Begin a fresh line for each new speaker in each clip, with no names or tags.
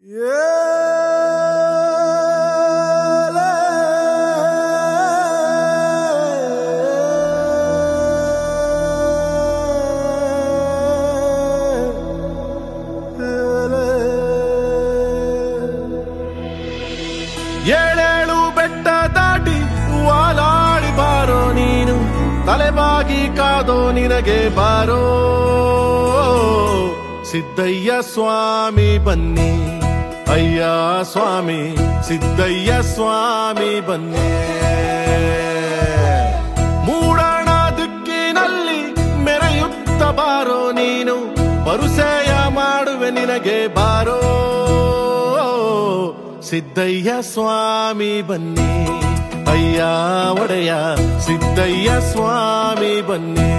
ಏಳೇಳು ಬೆಟ್ಟ ದಾಟಿ ವಾಲಾಡಿ ಬಾರೋ ನೀನು ತಲೆಬಾಗಿ ಕಾದೋ ನಿನಗೆ ಬಾರೋ ಸಿದ್ದಯ್ಯ ಸ್ವಾಮಿ ಬನ್ನಿ ಅಯ್ಯ ಸ್ವಾಮಿ ಸಿದ್ದಯ್ಯ ಸ್ವಾಮಿ ಬನ್ನಿ ಮೂಡಣ ದಿಕ್ಕಿನಲ್ಲಿ ಮೆರೆಯುತ್ತ ಬಾರೋ ನೀನು ಬರುಸೆಯ ಮಾಡುವೆ ನಿನಗೆ ಬಾರೋ ಸಿದ್ದಯ್ಯ ಸ್ವಾಮಿ ಬನ್ನಿ ಅಯ್ಯ ಒಡೆಯ ಸಿದ್ದಯ್ಯ ಸ್ವಾಮಿ ಬನ್ನಿ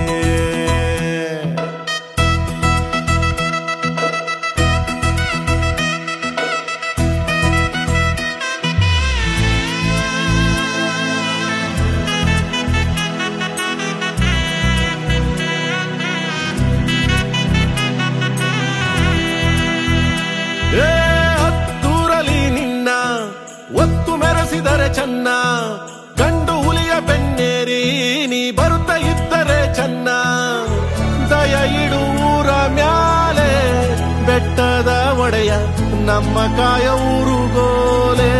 ಏ ಹತ್ತೂರಲಿ ನಿನ್ನ ಒತ್ತು ಮೆರೆಸಿದರೆ ಚೆನ್ನ ಗಂಡು ಹುಲಿಯ ಬೆನ್ನೇರಿ ನೀ ಬರುತ್ತ ಇದ್ದರೆ ಚೆನ್ನ ದಯ ಇಡು ಊರ ಮ್ಯಾಲೆ ಬೆಟ್ಟದ ಒಡೆಯ ನಮ್ಮ ಕಾಯ ಊರುಗೋಲೆ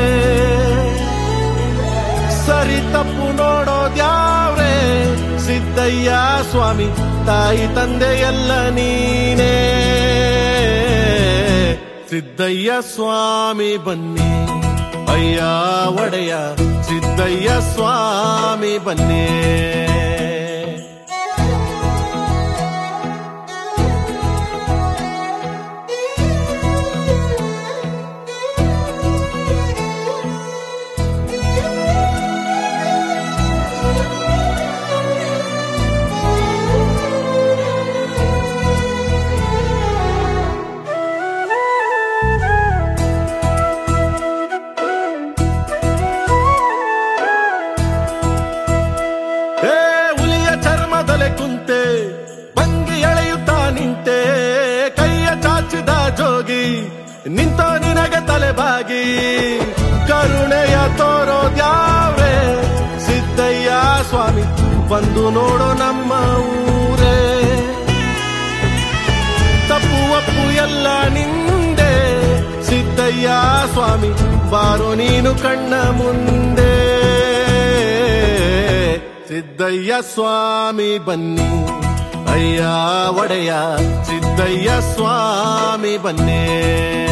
ಸರಿ ತಪ್ಪು ನೋಡೋದ್ಯಾವ್ರೆ ಸಿದ್ದಯ್ಯ ಸ್ವಾಮಿ ತಾಯಿ ತಂದೆ ಎಲ್ಲ ನೀನೇ ಸಿದ್ದಯ್ಯ ಸ್ವಾಮಿ ಬನ್ನಿ ಅಯ್ಯ ಒಡೆಯ ಸಿದ್ದಯ್ಯ ಸ್ವಾಮಿ ಬನ್ನಿ ಏ ಹುಲಿಯ ಚರ್ಮದಲೆ ಕುಂತೆ ಬಂಗಿ ಎಳೆಯುತ್ತಾ ನಿಂತೆ ಕೈಯ ಚಾಚಿದ ಜೋಗಿ ನಿಂತ ನಿನಗೆ ತಲೆಬಾಗಿ ಕರುಣೆಯ ತೋರೋದ್ಯಾವ್ರೆ ಸಿದ್ದಯ್ಯ ಸ್ವಾಮಿ ಬಂದು ನೋಡೋ ನಮ್ಮ ಊರೇ ತಪ್ಪು ಒಪ್ಪು ಎಲ್ಲ ನಿಂದೆ ಸಿದ್ದಯ್ಯ ಸ್ವಾಮಿ ಬಾರೋ ನೀನು ಕಣ್ಣ ಮುಂದೆ ಸಿದ್ದಯ್ಯ ಸ್ವಾಮಿ ಬನ್ನಿ ಅಯ್ಯ ಒಡೆಯ ಸಿದ್ದಯ್ಯ ಸ್ವಾಮಿ ಬನ್ನಿ